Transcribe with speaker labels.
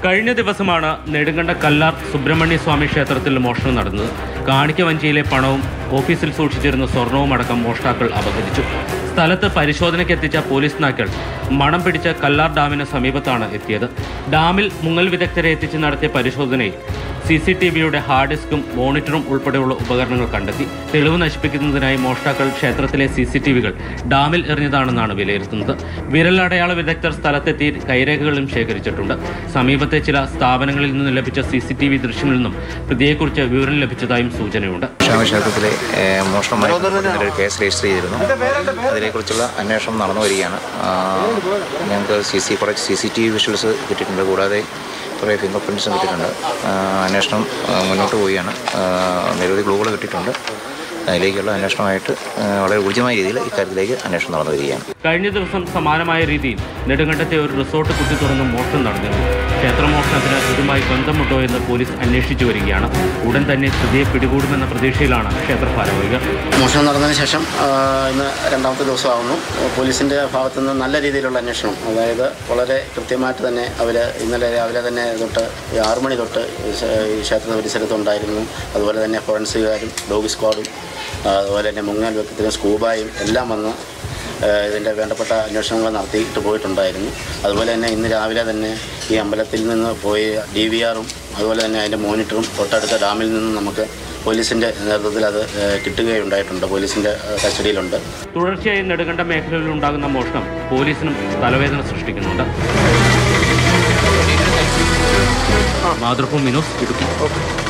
Speaker 1: കഴിഞ്ഞ ദിവസമാണ് നെടുങ്കണ്ട കല്ലാർ സുബ്രഹ്മണ്യ സ്വാമി ക്ഷേത്രത്തിൽ മോഷണം നടന്നത് കാണിക്ക വഞ്ചിയിലെ പണവും ഓഫീസിൽ സൂക്ഷിച്ചിരുന്ന സ്വർണവും അടക്കം മോഷ്ടാക്കൾ അപഹരിച്ചു സ്ഥലത്ത് പരിശോധനയ്ക്കെത്തിച്ച പോലീസ് നായ്ക്കൾ മണം പിടിച്ച കല്ലാർ ഡാമിന് സമീപത്താണ് എത്തിയത് ഡാമിൽ മുങ്ങൽ വിദഗ്ധരെ എത്തിച്ച് നടത്തിയ പരിശോധനയിൽ സി സി ടി വിയുടെ ഹാർഡ് ഡിസ്കും മോണിറ്ററും ഉൾപ്പെടെയുള്ള ഉപകരണങ്ങൾ കണ്ടെത്തി തെളിവ് നശിപ്പിക്കുന്നതിനായി മോഷ്ടാക്കൾ ക്ഷേത്രത്തിലെ സി സി ടി വികൾ ഡാമിൽ എറിഞ്ഞതാണെന്നാണ് വിലയിരുത്തുന്നത് വിരലടയാള വിദഗ്ധർ സ്ഥലത്തെത്തി കൈരേഖകളും ശേഖരിച്ചിട്ടുണ്ട് സമീപത്തെ ചില സ്ഥാപനങ്ങളിൽ നിന്ന് ലഭിച്ച സി സി ടി വി ദൃശ്യങ്ങളിൽ നിന്നും പ്രതിയെക്കുറിച്ച് വിവരം ലഭിച്ചതായും സൂചനയുണ്ട്
Speaker 2: ക്ഷേത്രത്തിലെ മോഷണമായി ബന്ധപ്പെട്ട് ഒരു കേസ് രജിസ്റ്റർ ചെയ്തിരുന്നു അതിനെക്കുറിച്ചുള്ള അന്വേഷണം നടന്നു വരികയാണ് ആ, ഞങ്ങൾക്ക് സി സി കുറച്ച് C C T V visuals കിട്ടിയിട്ടുണ്ട് കൂടാതെ കുറേ ഫിംഗർ പ്രിൻറ്റ്സും കിട്ടിയിട്ടുണ്ട് ആ, അന്വേഷണം ആ, മുന്നോട്ട് പോവുകയാണ് ആ, നിരവധി ക്ലൂകൾ കിട്ടിയിട്ടുണ്ട് അതിലേക്കുള്ള അന്വേഷണമായിട്ട് ആ, വളരെ ഊർജ്ജമായ രീതിയിൽ ഇക്കാര്യത്തിലേക്ക് അന്വേഷണം നടന്നു വരികയാണ്
Speaker 1: കഴിഞ്ഞ ദിവസം സമാനമായ രീതിയിൽ നെടുങ്കണ്ടത്തെ ഒരു റിസോർട്ട് കുത്തി തുറന്ന് മോഷണം നടന്നിരുന്നു ക്ഷേത്രമോഷണത്തിന് ഇതുമായി ബന്ധമുണ്ടോ എന്ന് പോലീസ് അന്വേഷിച്ചു വരികയാണ് ഉടൻ തന്നെ പ്രതിയെ പിടികൂടുമെന്ന പ്രതീക്ഷയിലാണ് ക്ഷേത്ര ഭാരവാഹികൾ
Speaker 3: മോഷണം നടന്നതിന് ശേഷം ആ, ഇന്ന് രണ്ടാമത്തെ ദിവസമാകുന്നു പോലീസിൻ്റെ ഭാഗത്തു നിന്ന് നല്ല രീതിയിലുള്ള അന്വേഷണം അതായത് വളരെ കൃത്യമായിട്ട് തന്നെ അവർ ഇന്നലെ രാവിലെ തന്നെ തൊട്ട് ഈ ആറു മണി തൊട്ട് ഈ ക്ഷേ- ഈ ക്ഷേത്ര പരിസരത്തുണ്ടായിരുന്നു അതുപോലെ തന്നെ ഫോറൻസിക്കുകാരും ഡോഗ് സ്ക്വാഡും ആ, അതുപോലെ തന്നെ മുങ്ങൽ വ്യക്തിയും സ്കൂബായും എല്ലാം വന്ന് ആ, ഇതിൻ്റെ വേണ്ടപ്പെട്ട അന്വേഷണങ്ങൾ നടത്തിയിട്ട് പോയിട്ടുണ്ടായിരുന്നു അതുപോലെ തന്നെ ഇന്ന് രാവിലെ തന്നെ ഈ അമ്പലത്തിൽ നിന്ന് പോയി ഡി വി ആറും അതുപോലെ തന്നെ അതിൻ്റെ മോണിറ്ററും തൊട്ടടുത്ത ഡാമിൽ നിന്നും നമുക്ക് പോലീസിൻ്റെ നേതൃത്വത്തിൽ അത് ഏഹ്, കിട്ടുകയുണ്ടായിട്ടുണ്ട് പോലീസിൻ്റെ ഏഹ്, കസ്റ്റഡിയിലുണ്ട്
Speaker 1: തുടർച്ചയായി നെടുങ്കണ്ട മേഖലയിൽ ഉണ്ടാകുന്ന മോഷണം പോലീസിനും തലവേദന സൃഷ്ടിക്കുന്നുണ്ട് മാതൃഭൂമി ന്യൂസ് ഇടുക്കി